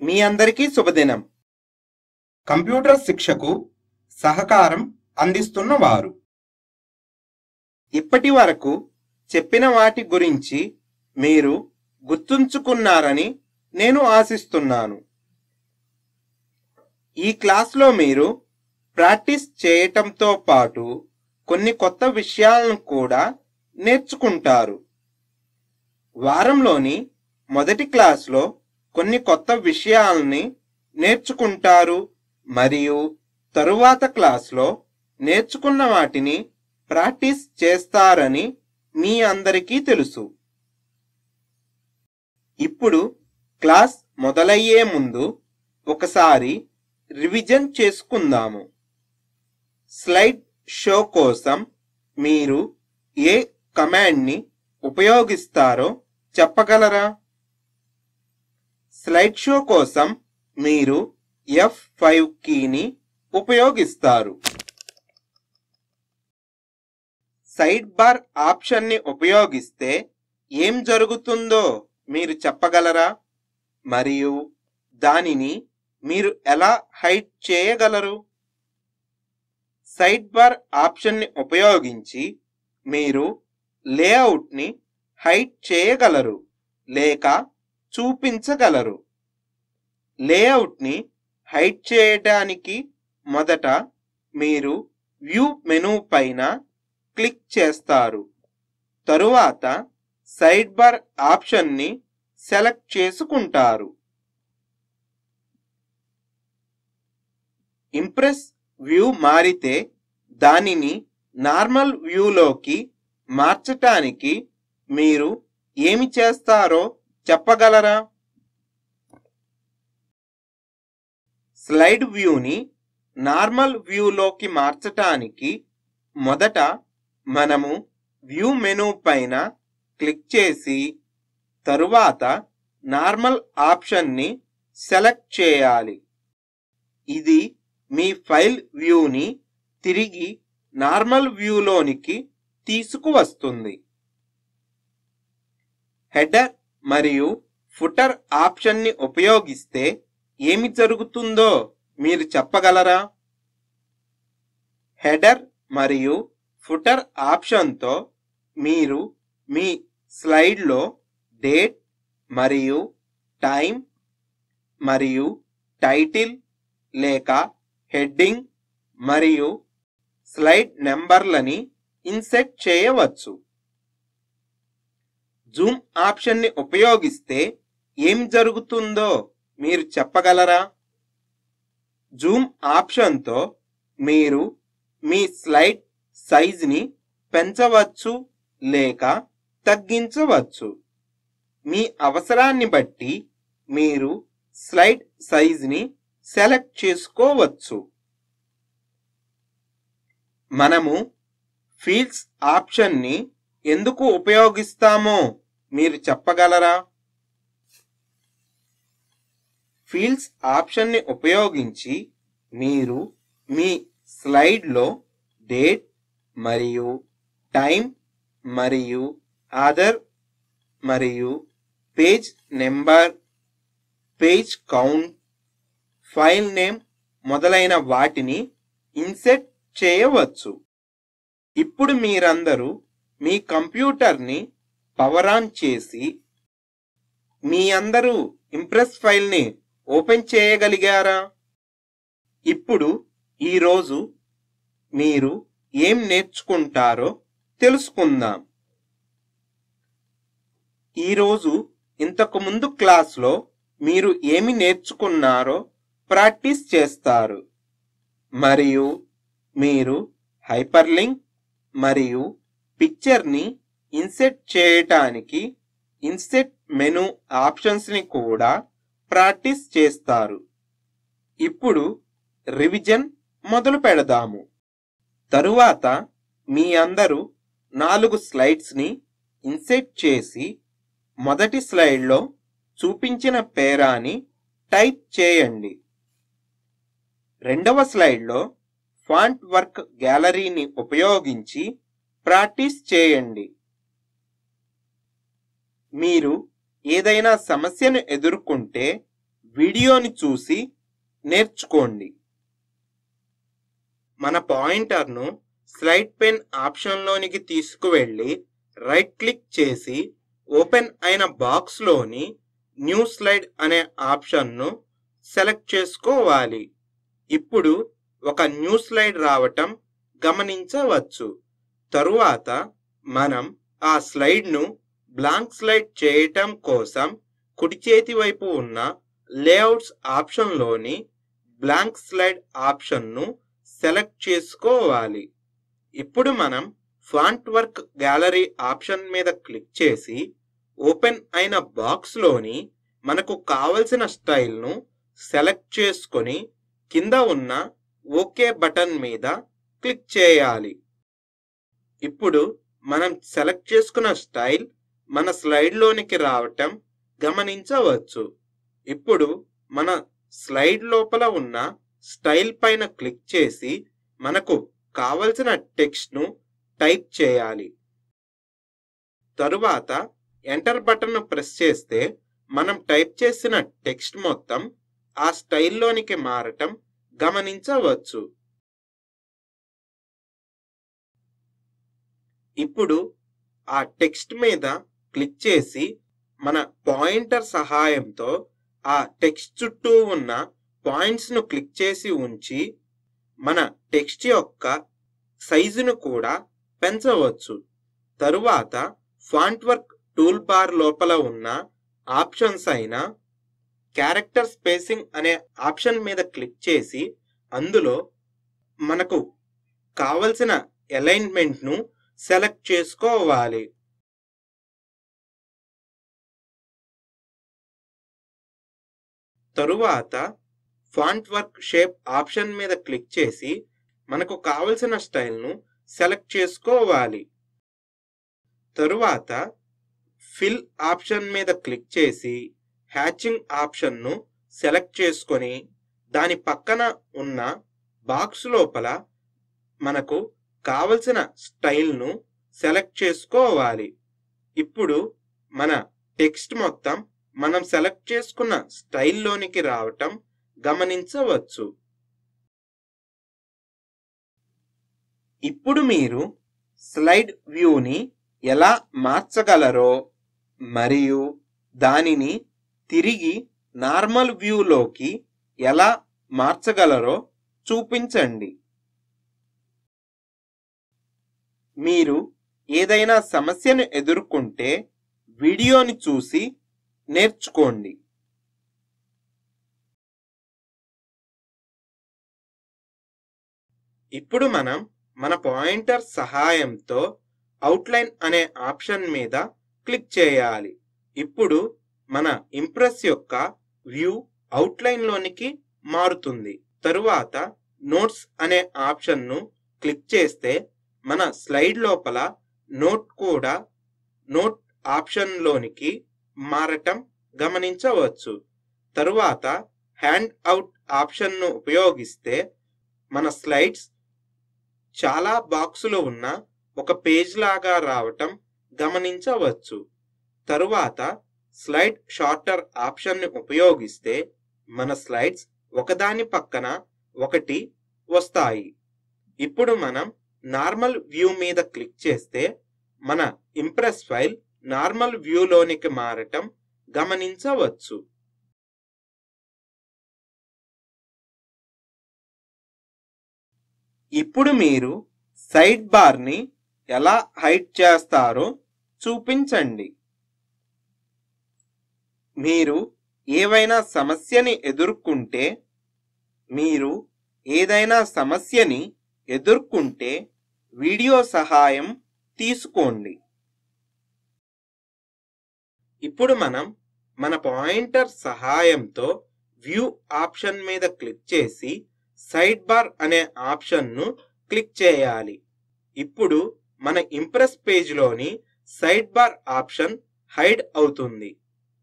మీ అందరికీ శుభదినం కంప్యూటర్ శిక్షకు సహకారం అందిస్తున్న వారు ఇప్పటి వరకు చెప్పిన వాటి గురించి మీరు గుర్తుంచుకున్నారని నేను ఆశిస్తున్నాను ఈ క్లాస్లో మీరు ప్రాక్టీస్ చేయటంతో పాటు కొన్ని కొత్త విషయాలను కూడా నేర్చుకుంటారు వారంలోని మొదటి క్లాస్లో కొన్ని కొత్త విషయాల్ని నేర్చుకుంటారు మరియు తరువాత క్లాస్లో నేర్చుకున్న వాటిని ప్రాక్టీస్ చేస్తారని మీ అందరికీ తెలుసు ఇప్పుడు క్లాస్ మొదలయ్యే ముందు ఒకసారి రివిజన్ చేసుకుందాము స్లైడ్ షో కోసం మీరు ఏ కమాండ్ని ఉపయోగిస్తారో చెప్పగలరా స్లైడ్ షో కోసం మీరు ఎఫ్ ఫైవ్ కీని ఉపయోగిస్తారు సైడ్ బార్ ఆప్షన్ని ఉపయోగిస్తే ఏం జరుగుతుందో మీరు చెప్పగలరా మరియు దానిని మీరు ఎలా హైడ్ చేయగలరు సైడ్ బార్ ఆప్షన్ని ఉపయోగించి మీరు లేఅవుట్ని హైడ్ చేయగలరు లేక చూపించగలరు లేఅవుట్ని హైడ్ చేయడానికి మొదట మీరు వ్యూ మెనూ పైన క్లిక్ చేస్తారు తరువాత సైడ్ బార్ ఆప్షన్ని సెలెక్ట్ చేసుకుంటారు ఇంప్రెస్ వ్యూ మారితే దానిని నార్మల్ వ్యూలోకి మార్చటానికి మీరు ఏమి చేస్తారో చెప్పగలరా స్లైడ్ వ్యూని నార్మల్ వ్యూలోకి మార్చటానికి మొదట మనము వ్యూ మెనూ పైన క్లిక్ చేసి తరువాత నార్మల్ ఆప్షన్ని సెలెక్ట్ చేయాలి ఇది మీ ఫైల్ వ్యూని తిరిగి నార్మల్ వ్యూలోనికి తీసుకువస్తుంది హెడర్ మరియు ఫుటర్ ఆప్షన్ని ఉపయోగిస్తే ఏమి జరుగుతుందో మీరు చెప్పగలరా హెడర్ మరియు ఫుటర్ ఆప్షన్తో మీరు మీ స్లైడ్లో డేట్ మరియు టైం మరియు టైటిల్ లేక హెడ్డింగ్ మరియు స్లైడ్ నెంబర్లని ఇన్సెట్ చేయవచ్చు జూమ్ ఆప్షన్ని ఉపయోగిస్తే ఏం జరుగుతుందో మీరు చెప్పగలరా జూమ్ ఆప్షన్తో మీరు మీ స్లైడ్ సైజ్ని పెంచవచ్చు లేక తగ్గించవచ్చు మీ అవసరాన్ని బట్టి మీరు స్లైడ్ సైజ్ని సెలెక్ట్ చేసుకోవచ్చు మనము ఫీల్డ్స్ ఆప్షన్ని ఎందుకు ఉపయోగిస్తామో మీరు చెప్పగలరా ఫీల్డ్స్ ఆప్షన్ని ఉపయోగించి మీరు మీ స్లైడ్లో డేట్ మరియు టైం మరియు ఆధర్ మరియు page number page count file name మొదలైన వాటిని ఇన్సెట్ చేయవచ్చు ఇప్పుడు మీరందరూ మీ కంప్యూటర్ని పవర్ ఆన్ చేసి మీ అందరూ ఇంప్రెస్ ఫైల్ని ఓపెన్ చేయగలిగారా ఇప్పుడు ఈరోజు మీరు ఏం నేర్చుకుంటారో తెలుసుకుందాం ఈరోజు ఇంతకు ముందు క్లాస్లో మీరు ఏమి నేర్చుకున్నారో ప్రాక్టీస్ చేస్తారు మరియు మీరు హైపర్ లింక్ మరియు పిక్చర్ని ఇన్సెట్ చేయటానికి ఇన్సెట్ మెను ఆప్షన్స్ని కూడా ప్రాక్టీస్ చేస్తారు ఇప్పుడు రివిజన్ మొదలు పెడదాము తరువాత మీ అందరూ నాలుగు స్లైడ్స్ని ఇన్సెట్ చేసి మొదటి స్లైడ్లో చూపించిన పేరాని టైప్ చేయండి రెండవ స్లైడ్లో ఫాంట్ వర్క్ గ్యాలరీని ఉపయోగించి ప్రాక్టీస్ చేయండి మీరు ఏదైనా సమస్యను ఎదుర్కొంటే వీడియోని చూసి నేర్చుకోండి మన పాయింటర్ను స్లైడ్ పెన్ ఆప్షన్లోనికి తీసుకువెళ్ళి రైట్ క్లిక్ చేసి ఓపెన్ అయిన బాక్స్లోని న్యూ స్లైడ్ అనే ఆప్షన్ను సెలెక్ట్ చేసుకోవాలి ఇప్పుడు ఒక న్యూ స్లైడ్ రావటం గమనించవచ్చు తరువాత మనం ఆ స్లైడ్ను బ్లాంక్ స్లైడ్ చేయటం కోసం కుడి చేతి వైపు ఉన్న లేఅవుట్స్ ఆప్షన్లోని బ్లాంక్ స్లైడ్ ఆప్షన్ను సెలెక్ట్ చేసుకోవాలి ఇప్పుడు మనం ఫాంట్ వర్క్ గ్యాలరీ ఆప్షన్ మీద క్లిక్ చేసి ఓపెన్ అయిన బాక్స్లోని మనకు కావలసిన స్టైల్ను సెలెక్ట్ చేసుకొని కింద ఉన్న ఓకే బటన్ మీద క్లిక్ చేయాలి ఇప్పుడు మనం సెలెక్ట్ చేసుకున్న స్టైల్ మన స్లైడ్లోనికి రావటం గమనించవచ్చు ఇప్పుడు మన స్లైడ్ లోపల ఉన్న స్టైల్ పైన క్లిక్ చేసి మనకు కావలసిన టెక్స్ట్ను టైప్ చేయాలి తరువాత ఎంటర్ బటన్ను ప్రెస్ చేస్తే మనం టైప్ చేసిన టెక్స్ట్ మొత్తం ఆ స్టైల్లోనికి మారటం గమనించవచ్చు ఇప్పుడు ఆ టెక్స్ట్ మీద క్లిక్ చేసి మన పాయింటర్ సహాయంతో ఆ టెక్స్ట్ చుట్టూ ఉన్న పాయింట్స్ ను క్లిక్ చేసి ఉంచి మన టెక్స్ట్ యొక్క సైజును కూడా పెంచవచ్చు తరువాత ఫాంట్ వర్క్ టూల్ బార్ లోపల ఉన్న ఆప్షన్స్ అయిన క్యారెక్టర్ స్పేసింగ్ అనే ఆప్షన్ మీద క్లిక్ చేసి అందులో మనకు కావలసిన అలైన్మెంట్ను సెలెక్ట్ చేసుకోవాలి తరువాత ఫాంట్ వర్క్ షేప్ ఆప్షన్ మీద క్లిక్ చేసి మనకు కావలసిన స్టైల్ను సెలెక్ట్ చేసుకోవాలి తరువాత ఫిల్ ఆప్షన్ మీద క్లిక్ చేసి హ్యాచింగ్ ఆప్షన్ను సెలెక్ట్ చేసుకొని దాని పక్కన ఉన్న బాక్స్ లోపల మనకు కావలసిన స్టైల్ను సెలెక్ట్ చేసుకోవాలి ఇప్పుడు మన టెక్స్ట్ మొత్తం మనం సెలెక్ట్ చేసుకున్న స్టైల్లోనికి రావటం గమనించవచ్చు ఇప్పుడు మీరు స్లైడ్ వ్యూని ఎలా మార్చగలరో మరియు దానిని తిరిగి నార్మల్ వ్యూలోకి ఎలా మార్చగలరో చూపించండి మీరు ఏదైనా సమస్యను ఎదుర్కొంటే వీడియోని చూసి నేర్చుకోండి ఇప్పుడు మనం మన పాయింటర్ సహాయంతో అవుట్లైన్ అనే ఆప్షన్ మీద క్లిక్ చేయాలి ఇప్పుడు మన ఇంప్రెస్ యొక్క వ్యూ అవుట్లైన్ లోనికి మారుతుంది తరువాత నోట్స్ అనే ఆప్షన్ను క్లిక్ చేస్తే మన స్లైడ్ లోపల నోట్ కూడా నోట్ ఆప్షన్ లోనికి మారటం గమనించవచ్చు తరువాత హ్యాండ్ అవుట్ ఆప్షన్ను ఉపయోగిస్తే మన స్లైడ్స్ చాలా బాక్సులు ఉన్న ఒక పేజ్ లాగా రావటం గమనించవచ్చు తరువాత స్లైడ్ షార్టర్ ఆప్షన్ని ఉపయోగిస్తే మన స్లైడ్స్ ఒకదాని పక్కన ఒకటి వస్తాయి ఇప్పుడు మనం నార్మల్ వ్యూ మీద క్లిక్ చేస్తే మన ఇంప్రెస్ ఫైల్ నార్మల్ వ్యూలోనికి మారటం గమనించవచ్చు ఇప్పుడు మీరు సైడ్ బార్ని ఎలా హైడ్ చేస్తారో చూపించండి మీరు ఏవైనా సమస్యని ఎదుర్కొంటే మీరు ఏదైనా సమస్యని ఎదుర్కొంటే వీడియో సహాయం తీసుకోండి ఇప్పుడు మనం మన పాయింటర్ సహాయంతో వ్యూ ఆప్షన్ మీద క్లిక్ చేసి సైడ్ బార్ అనే ఆప్షన్ను క్లిక్ చేయాలి ఇప్పుడు మన ఇంప్రెస్ పేజ్లోని సైడ్ బార్ ఆప్షన్ హైడ్ అవుతుంది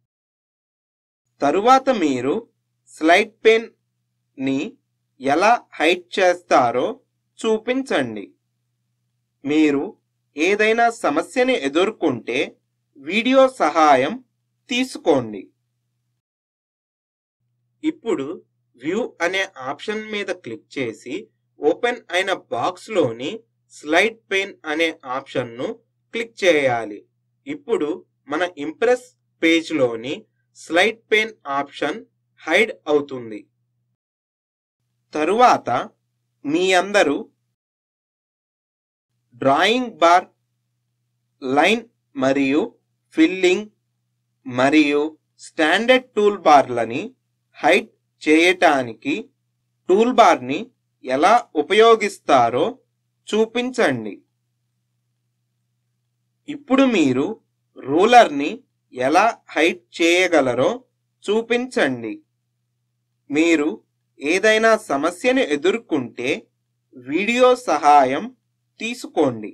తరువాత మీరు స్లైడ్ పెన్ ని ఎలా హైడ్ చేస్తారో చూపించండి మీరు ఏదైనా సమస్యని ఎదుర్కొంటే వీడియో సహాయం తీసుకోండి ఇప్పుడు వ్యూ అనే ఆప్షన్ మీద క్లిక్ చేసి ఓపెన్ అయిన బాక్స్లోని స్లైడ్ పెయిన్ అనే ఆప్షన్ను క్లిక్ చేయాలి ఇప్పుడు మన ఇంప్రెస్ పేజ్లోని స్లైడ్ పెయిన్ ఆప్షన్ హైడ్ అవుతుంది తరువాత మీ అందరూ డ్రాయింగ్ బార్ లైన్ మరియు ఫిల్లింగ్ మరియు స్టాండర్డ్ టూల్ బార్లని హైడ్ చేయటానికి టూల్ బార్ని ఎలా ఉపయోగిస్తారో చూపించండి ఇప్పుడు మీరు రూలర్ని ఎలా హైడ్ చేయగలరో చూపించండి మీరు ఏదైనా సమస్యను ఎదుర్కొంటే వీడియో సహాయం తీసుకోండి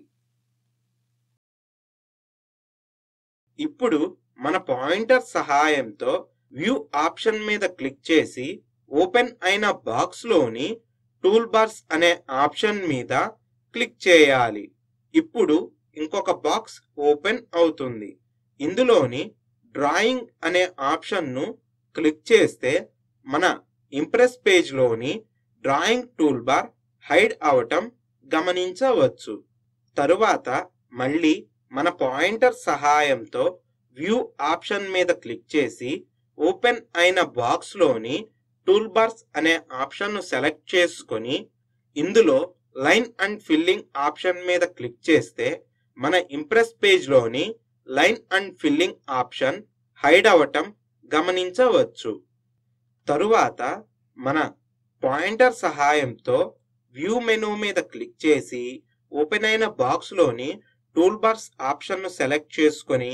ఇప్పుడు మన పాయింటర్ సహాయంతో వ్యూ ఆప్షన్ మీద క్లిక్ చేసి ఓపెన్ అయిన బాక్స్లోని టూల్ బార్స్ అనే ఆప్షన్ మీద క్లిక్ చేయాలి ఇప్పుడు ఇంకొక బాక్స్ ఓపెన్ అవుతుంది ఇందులోని డ్రాయింగ్ అనే ఆప్షన్ను క్లిక్ చేస్తే మన ఇంప్రెస్ పేజ్లోని డ్రాయింగ్ టూల్ బార్ హైడ్ అవటం గమనించవచ్చు తరువాత మళ్ళీ మన పాయింటర్ సహాయంతో వ్యూ ఆప్షన్ మీద క్లిక్ చేసి ఓపెన్ అయిన బాక్స్లోని టూల్ బార్స్ అనే ఆప్షన్ను సెలెక్ట్ చేసుకొని ఇందులో లైన్ అండ్ ఫిల్లింగ్ ఆప్షన్ మీద క్లిక్ చేస్తే మన ఇంప్రెస్ పేజ్లోని line and filling option hide అవటం గమనించవచ్చు తరువాత మన పాయింటర్ సహాయంతో వ్యూ మెనూ మీద క్లిక్ చేసి ఓపెన్ అయిన బాక్స్లోని టూల్ బార్స్ ఆప్షన్ను సెలెక్ట్ చేసుకొని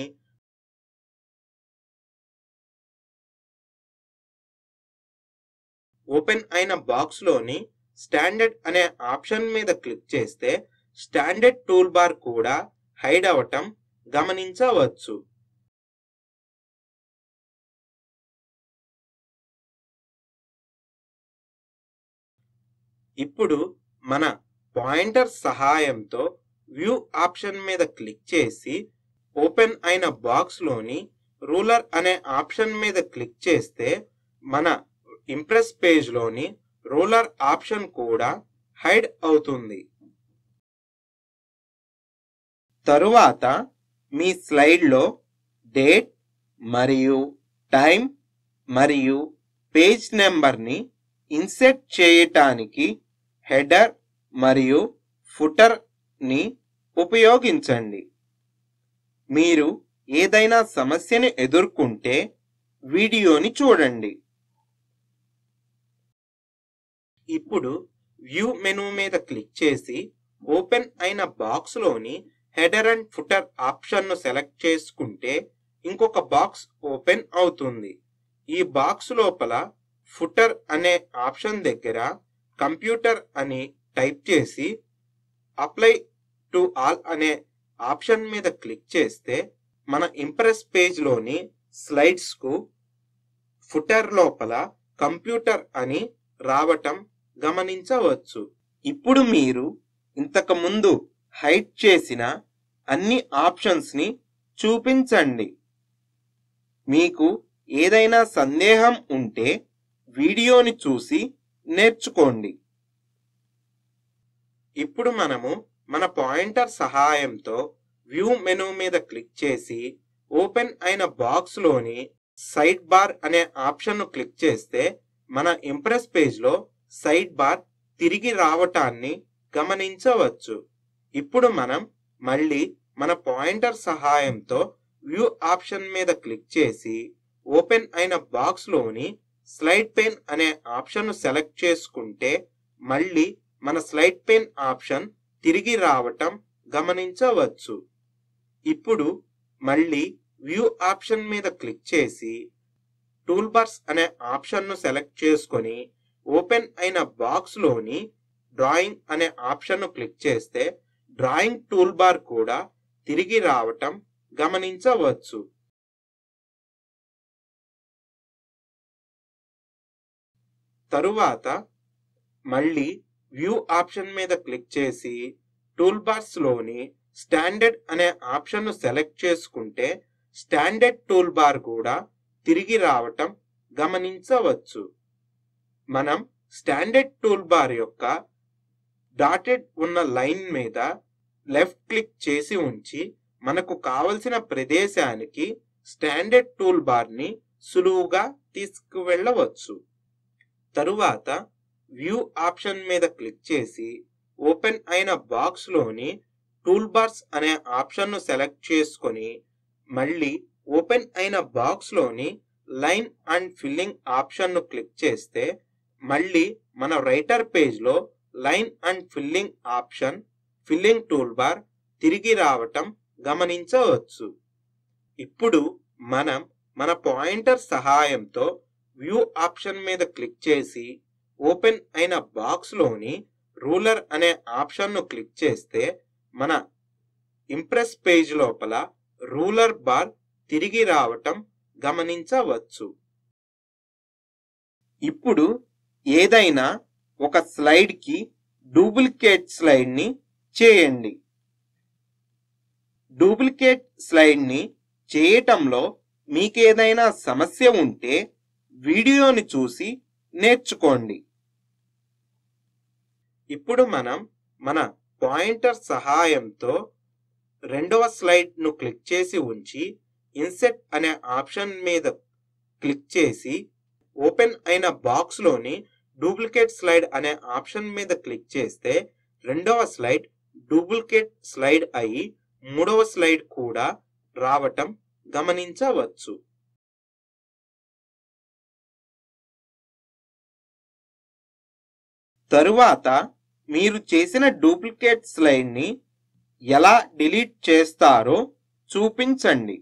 ఓపెన్ అయిన బాక్స్లోని స్టాండర్డ్ అనే ఆప్షన్ మీద క్లిక్ చేస్తే స్టాండర్డ్ టూల్ బార్ కూడా హైడ్ అవటం గమనించవచ్చు ఇప్పుడు మన పాయింటర్ సహాయంతో వ్యూ ఆప్షన్ మీద క్లిక్ చేసి ఓపెన్ అయిన బాక్స్లోని రూలర్ అనే ఆప్షన్ మీద క్లిక్ చేస్తే మన ఇంప్రెస్ పేజ్లోని రూలర్ ఆప్షన్ కూడా హైడ్ అవుతుంది తరువాత మీ స్లైడ్లో డేట్ మరియు టైం మరియు పేజ్ నెంబర్ని ఇన్సెట్ చేయటానికి హెడర్ మరియు ఫుటర్ని ఉపయోగించండి మీరు ఏదైనా సమస్యని ఎదుర్కొంటే వీడియోని చూడండి ఇప్పుడు వ్యూ మెనూ మీద క్లిక్ చేసి ఓపెన్ అయిన బాక్స్లోని హెడర్ అండ్ ఫుటర్ ఆప్షన్ను సెలెక్ట్ చేసుకుంటే ఇంకొక బాక్స్ ఓపెన్ అవుతుంది ఈ బాక్స్ లోపల ఫుటర్ అనే ఆప్షన్ దగ్గర కంప్యూటర్ అని టైప్ చేసి అప్లై టు ఆల్ అనే ఆప్షన్ మీద క్లిక్ చేస్తే మన ఇంప్రెస్ పేజ్లోని స్లైడ్స్కు ఫుటర్ లోపల కంప్యూటర్ అని రావటం గమనించవచ్చు ఇప్పుడు మీరు ఇంతకు ముందు హైడ్ చేసిన అన్ని ఆప్షన్స్ని చూపించండి మీకు ఏదైనా సందేహం ఉంటే వీడియోని చూసి నేర్చుకోండి ఇప్పుడు మనము మన పాయింటర్ సహాయంతో వ్యూ మెనూ మీద క్లిక్ చేసి ఓపెన్ అయిన బాక్స్లోని సైడ్ బార్ అనే ఆప్షన్ను క్లిక్ చేస్తే మన ఇంప్రెస్ పేజ్లో సైడ్ బార్ తిరిగి రావటాన్ని గమనించవచ్చు ఇప్పుడు మనం మళ్ళీ మన పాయింటర్ సహాయంతో వ్యూ ఆప్షన్ మీద క్లిక్ చేసి ఓపెన్ అయిన బాక్స్లోని స్లైడ్ పెన్ అనే ఆప్షన్ను సెలెక్ట్ చేసుకుంటే మళ్ళీ మన స్లైడ్ పెన్ ఆప్షన్ తిరిగి రావటం గమనించవచ్చు ఇప్పుడు మళ్ళీ వ్యూ ఆప్షన్ మీద క్లిక్ చేసి టూల్ బార్స్ అనే ఆప్షన్ను సెలెక్ట్ చేసుకొని ఓపెన్ అయిన బాక్స్లోని డ్రాయింగ్ అనే ఆప్షన్ను క్లిక్ చేస్తే డ్రాయింగ్ టూల్ బార్ కూడా తిరిగి రావటం గమనించవచ్చు తరువాత మళ్ళీ వ్యూ ఆప్షన్ మీద క్లిక్ చేసి టూల్ బార్స్ లోని స్టాండర్డ్ అనే ఆప్షన్ను సెలెక్ట్ చేసుకుంటే స్టాండర్డ్ టూల్ బార్ కూడా తిరిగి రావటం గమనించవచ్చు మనం స్టాండర్డ్ టూల్ బార్ యొక్క డాటెడ్ ఉన్న లైన్ మీద లెఫ్ట్ క్లిక్ చేసి ఉంచి మనకు కావలసిన ప్రదేశానికి స్టాండర్డ్ టూల్ బార్ని సులువుగా తీసుకువెళ్ళవచ్చు తరువాత వ్యూ ఆప్షన్ మీద క్లిక్ చేసి ఓపెన్ అయిన బాక్స్లోని టూల్ బార్స్ అనే ఆప్షన్ను సెలెక్ట్ చేసుకొని మళ్ళీ ఓపెన్ అయిన బాక్స్లోని లైన్ అండ్ ఫిల్లింగ్ ఆప్షన్ను క్లిక్ చేస్తే మళ్ళీ మన రైటర్ పేజ్లో line and filling option filling tool bar తిరిగి రావటం గమనించవచ్చు ఇప్పుడు మనం మన పాయింటర్ సహాయంతో వ్యూ ఆప్షన్ మీద క్లిక్ చేసి ఓపెన్ అయిన బాక్స్లోని రూలర్ అనే ఆప్షన్ను క్లిక్ చేస్తే మన ఇంప్రెస్ పేజ్ లోపల రూలర్ బార్ తిరిగి రావటం గమనించవచ్చు ఇప్పుడు ఏదైనా ఒక స్లైడ్కి డూప్లికేట్ స్లైడ్ని చేయండి డూప్లికేట్ స్లైడ్ని చేయటంలో మీకేదైనా సమస్య ఉంటే వీడియోని చూసి నేర్చుకోండి ఇప్పుడు మనం మన పాయింటర్ సహాయంతో రెండవ స్లైడ్ను క్లిక్ చేసి ఉంచి ఇన్సెట్ అనే ఆప్షన్ మీద క్లిక్ చేసి ఓపెన్ అయిన బాక్స్లోని డూప్లికేట్ స్లైడ్ అనే ఆప్షన్ మీద క్లిక్ చేస్తే రెండవ స్లైడ్ డూప్లికేట్ స్లైడ్ అయి మూడవ స్లైడ్ కూడా రావటం గమనించవచ్చు తరువాత మీరు చేసిన డూప్లికేట్ స్లైడ్ని ఎలా డిలీట్ చేస్తారో చూపించండి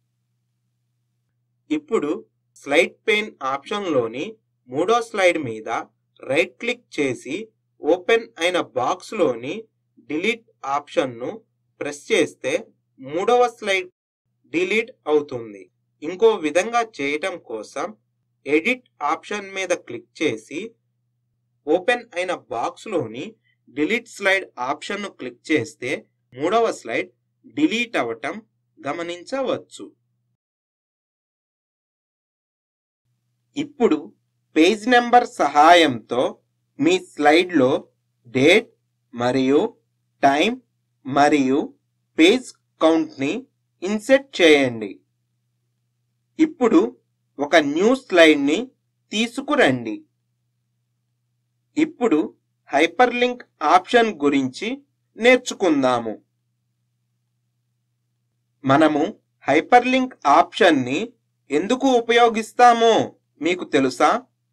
ఇప్పుడు స్లైడ్ పెయిన్ ఆప్షన్లోని మూడో స్లైడ్ మీద రైట్ క్లిక్ చేసి ఓపెన్ అయిన బాక్స్లోని డిలీట్ ఆప్షన్ను ప్రెస్ చేస్తే మూడవ స్లైడ్ డిలీట్ అవుతుంది ఇంకో విధంగా చేయటం కోసం ఎడిట్ ఆప్షన్ మీద క్లిక్ చేసి ఓపెన్ అయిన బాక్స్లోని డిలీట్ స్లైడ్ ఆప్షన్ను క్లిక్ చేస్తే మూడవ స్లైడ్ డిలీట్ అవ్వటం గమనించవచ్చు ఇప్పుడు పేజ్ నెంబర్ సహాయంతో మీ స్లైడ్లో డేట్ మరియు టైం మరియు పేజ్ కౌంట్ని ఇన్సెట్ చేయండి ఇప్పుడు ఒక న్యూ స్లైడ్ని తీసుకురండి ఇప్పుడు హైపర్ లింక్ ఆప్షన్ గురించి నేర్చుకుందాము మనము హైపర్ లింక్ ఆప్షన్ని ఎందుకు ఉపయోగిస్తామో మీకు తెలుసా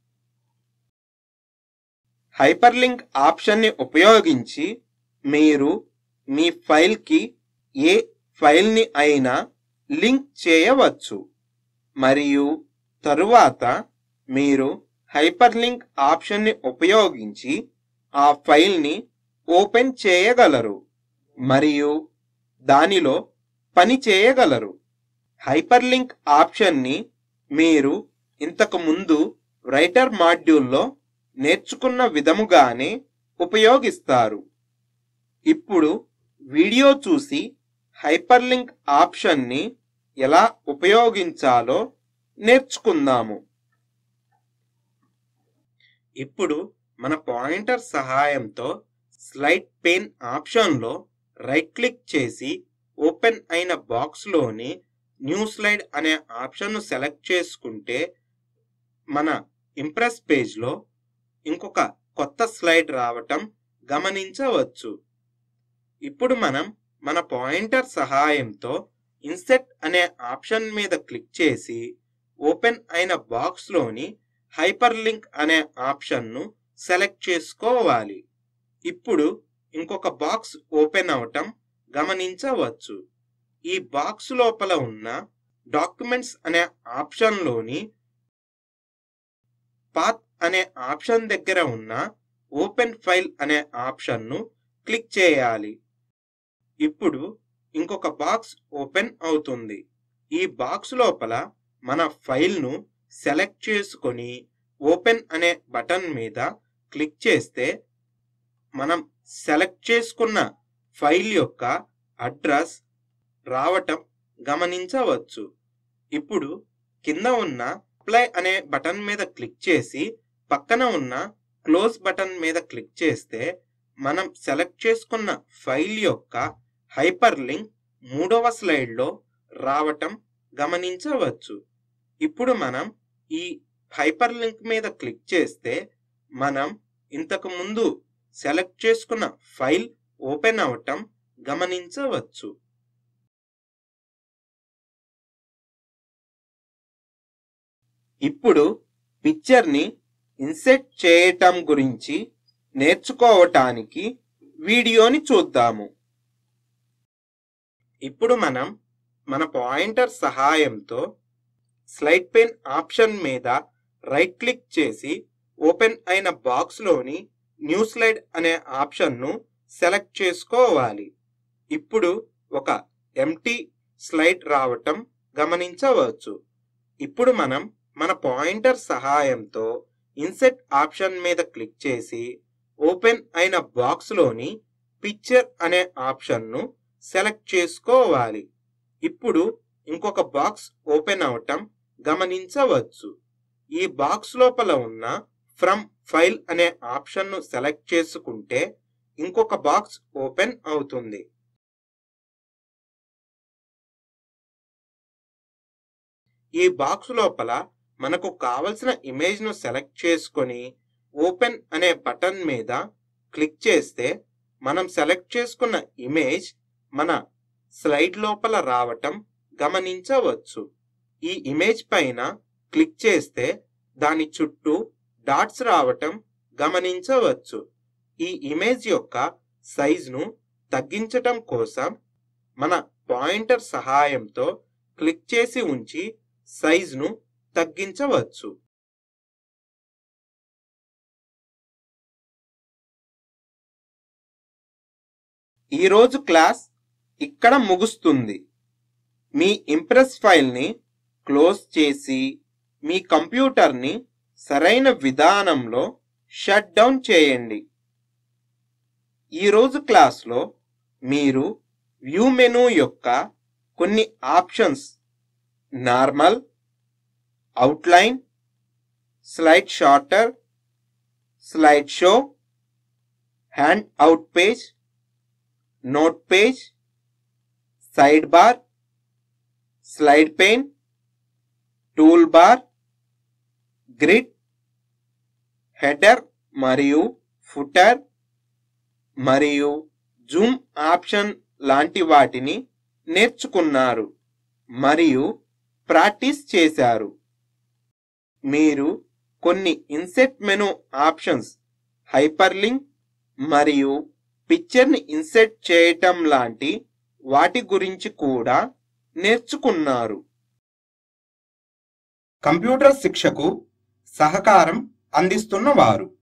హైపర్ లింక్ ఆప్షన్ని ఉపయోగించి మీరు మీ ఫైల్కి ఏ ఫైల్ని అయినా లింక్ చేయవచ్చు మరియు తరువాత మీరు హైపర్ లింక్ ఆప్షన్ని ఉపయోగించి ఆ ఫైల్ని ఓపెన్ చేయగలరు మరియు దానిలో పని చేయగలరు హైపర్ లింక్ ఆప్షన్ని మీరు ఇంతకు ముందు రైటర్ మాడ్యూల్లో నేర్చుకున్న విధముగానే ఉపయోగిస్తారు ఇప్పుడు వీడియో చూసి హైపర్ లింక్ ఆప్షన్ని ఎలా ఉపయోగించాలో నేర్చుకుందాము ఇప్పుడు మన పాయింటర్ సహాయంతో స్లైడ్ పెయిన్ ఆప్షన్లో రైట్ క్లిక్ చేసి ఓపెన్ అయిన బాక్స్లోని న్యూ స్లైడ్ అనే ఆప్షన్ను సెలెక్ట్ చేసుకుంటే మన ఇంప్రెస్ పేజ్లో ఇంకొక కొత్త స్లైడ్ రావటం గమనించవచ్చు ఇప్పుడు మనం మన పాయింటర్ సహాయంతో ఇన్సెట్ అనే ఆప్షన్ మీద క్లిక్ చేసి ఓపెన్ అయిన బాక్స్లోని హైపర్ లింక్ అనే ఆప్షన్ను సెలెక్ట్ చేసుకోవాలి ఇప్పుడు ఇంకొక బాక్స్ ఓపెన్ అవటం గమనించవచ్చు ఈ బాక్స్ లోపల ఉన్న డాక్యుమెంట్స్ అనే ఆప్షన్లోని పాత్ అనే ఆప్షన్ దగ్గర ఉన్న ఓపెన్ ఫైల్ అనే ఆప్షన్ను క్లిక్ చేయాలి ఇప్పుడు ఇంకొక బాక్స్ ఓపెన్ అవుతుంది ఈ బాక్స్ లోపల మన ఫైల్ను సెలెక్ట్ చేసుకొని ఓపెన్ అనే బటన్ మీద క్లిక్ చేస్తే మనం సెలెక్ట్ చేసుకున్న ఫైల్ యొక్క అడ్రస్ రావటం గమనించవచ్చు ఇప్పుడు కింద ఉన్న అప్లై అనే బటన్ మీద క్లిక్ చేసి పక్కన ఉన్న క్లోజ్ బటన్ మీద క్లిక్ చేస్తే మనం సెలెక్ట్ చేసుకున్న ఫైల్ యొక్క హైపర్ లింక్ మూడవ స్లైడ్లో రావటం గమనించవచ్చు ఇప్పుడు మనం ఈ హైపర్ లింక్ మీద క్లిక్ చేస్తే మనం ఇంతకు ముందు సెలెక్ట్ చేసుకున్న ఫైల్ ఓపెన్ అవటం గమనించవచ్చు ఇప్పుడు పిక్చర్ని ఇన్సెట్ చేయటం గురించి నేర్చుకోవటానికి వీడియోని చూద్దాము ఇప్పుడు మనం మన పాయింటర్ సహాయంతో స్లైడ్ పెన్ ఆప్షన్ మీద రైట్ క్లిక్ చేసి ఓపెన్ అయిన బాక్స్లోని న్యూ స్లైడ్ అనే ఆప్షన్ను సెలెక్ట్ చేసుకోవాలి ఇప్పుడు ఒక ఎంటీ స్లైడ్ రావటం గమనించవచ్చు ఇప్పుడు మనం మన పాయింటర్ సహాయంతో ఇన్సెట్ ఆప్షన్ మీద క్లిక్ చేసి ఓపెన్ అయిన బాక్స్లోని పిక్చర్ అనే ఆప్షన్ను సెలెక్ట్ చేసుకోవాలి ఇప్పుడు ఇంకొక బాక్స్ ఓపెన్ అవటం గమనించవచ్చు ఈ బాక్స్ లోపల ఉన్న ఫ్రమ్ ఫైల్ అనే ఆప్షన్ను సెలెక్ట్ చేసుకుంటే ఇంకొక బాక్స్ ఓపెన్ అవుతుంది ఈ బాక్స్ లోపల మనకు కావలసిన ఇమేజ్ను సెలెక్ట్ చేసుకొని ఓపెన్ అనే బటన్ మీద క్లిక్ చేస్తే మనం సెలెక్ట్ చేసుకున్న ఇమేజ్ మన స్లైడ్ లోపల రావటం గమనించవచ్చు ఈ ఇమేజ్ పైన క్లిక్ చేస్తే దాని చుట్టూ డాట్స్ రావటం గమనించవచ్చు ఈ ఇమేజ్ యొక్క సైజును తగ్గించటం కోసం మన పాయింటర్ సహాయంతో క్లిక్ చేసి ఉంచి సైజును తగ్గించవచ్చు ఈరోజు క్లాస్ ఇక్కడ ముగుస్తుంది మీ ఇంప్రెస్ ఫైల్ని క్లోజ్ చేసి మీ కంప్యూటర్ని సరైన విధానంలో షట్ డౌన్ చేయండి ఈరోజు క్లాస్లో మీరు వ్యూ మెనూ యొక్క కొన్ని options normal outline slide sorter slide show handout page note page side bar slide pane tool bar grid header మరియు ఫుటర్ మరియు జూమ్ ఆప్షన్ లాంటి వాటిని నేర్చుకున్నారు మరియు ప్రాక్టీస్ చేశారు మీరు కొన్ని insert menu options hyper link మరియు పిక్చర్ని ఇన్సెట్ చేయటం లాంటి వాటి గురించి కూడా నేర్చుకున్నారు కంప్యూటర్ శిక్షకు సహకారం అందిస్తున్న వారు